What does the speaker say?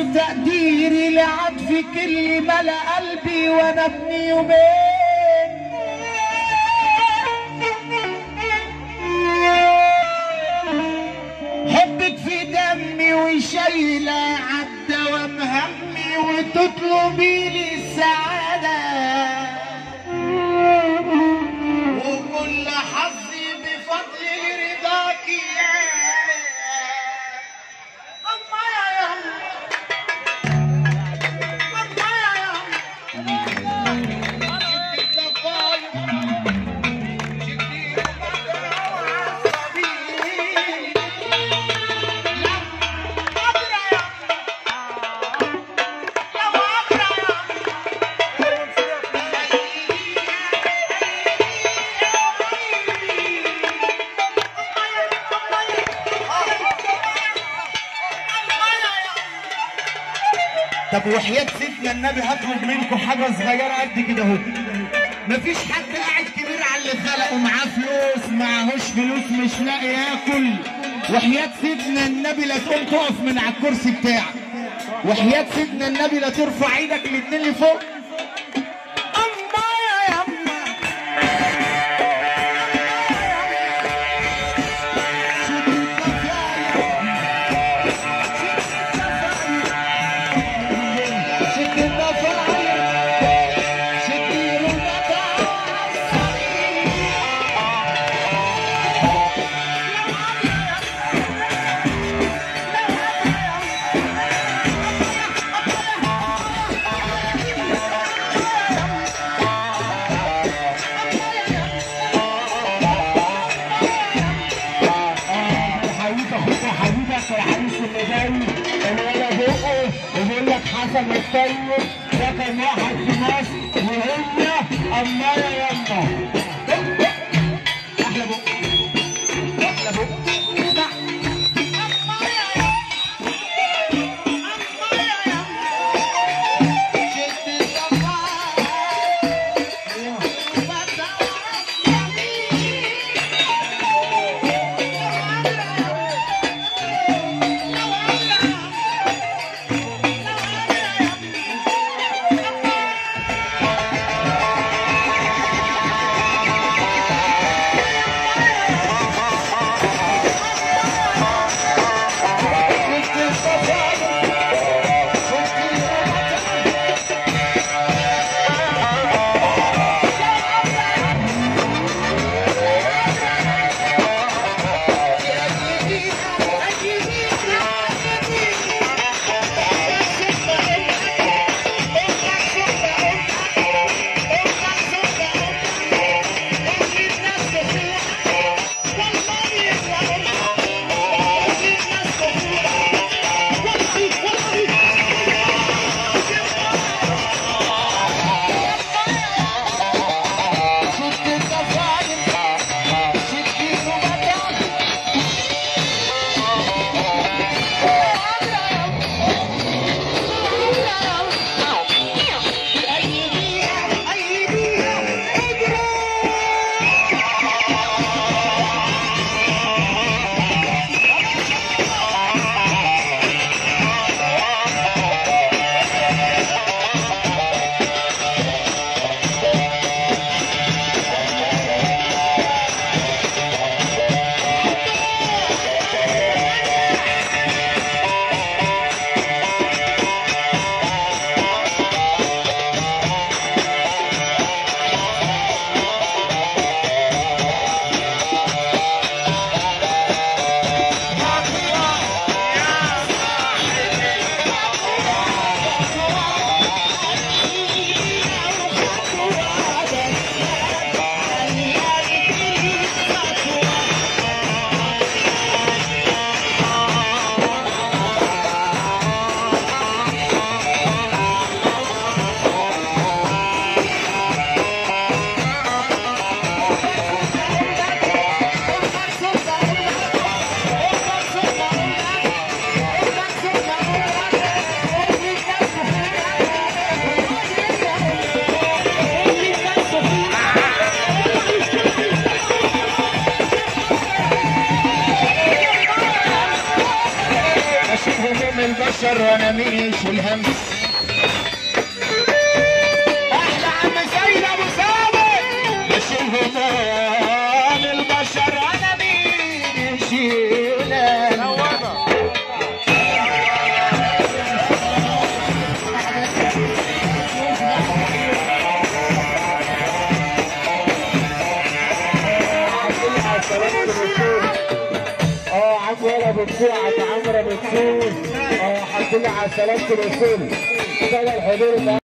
تقديري لعطفك اللي ملا قلبي وانا ابني يومين حبك في دمي وشايلة عالدوام همي وتطلبي لي السعادة وكل حظي بفضل رضاك يا الله يا يوم الله يا يوم شدي الضفاير شدي عصبي لا قادر يا لا قادر يا طب وحياة سيدنا النبي هطلب منكم حاجة صغيرة قد كده اهو مفيش حد قاعد كبير على اللي خلقه معاه فلوس معهوش فلوس مش لاقي ياكل وحياة سيدنا النبي لا تقوم تقف من على الكرسي بتاعك وحياة سيدنا النبي لا ترفع ايدك الاتنين لفوق الله يا يما شد الضفاير شدي رمضان حبيبك اخوك وحبيبك والعريس اللي جاي الولا بقه وبيقول لك حسن الطيب ده كان واحد في مصر وهي الله يا يما احلى بقه احلى بقه الله الشمس احلى عم سيد ابو ثابت يشيل هموم البشر انا مين يشيلها اه عم ولا بتسوق عم عمرو بتسوق اه الحمد لله على سلامة الوصول. كده الحضور